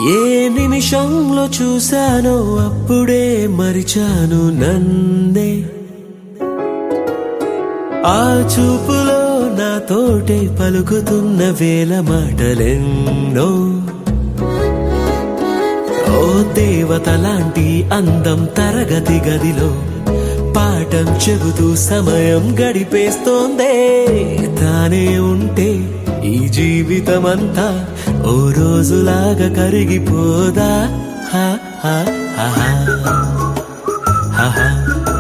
ఏ నిమిషంలో చూశానో అప్పుడే మరిచాను నన్నే ఆ చూపులో నాతోటే పలుకుతున్న వేల మాటలెన్నో ఓ దేవత లాంటి అందం తరగతి గదిలో పాఠం చెబుతూ సమయం గడిపేస్తోందే తానే ఉంటే ఈ జీవితమంతా ఓ రోజులాగా కరిగిపోదా హా హా హా హా హా హా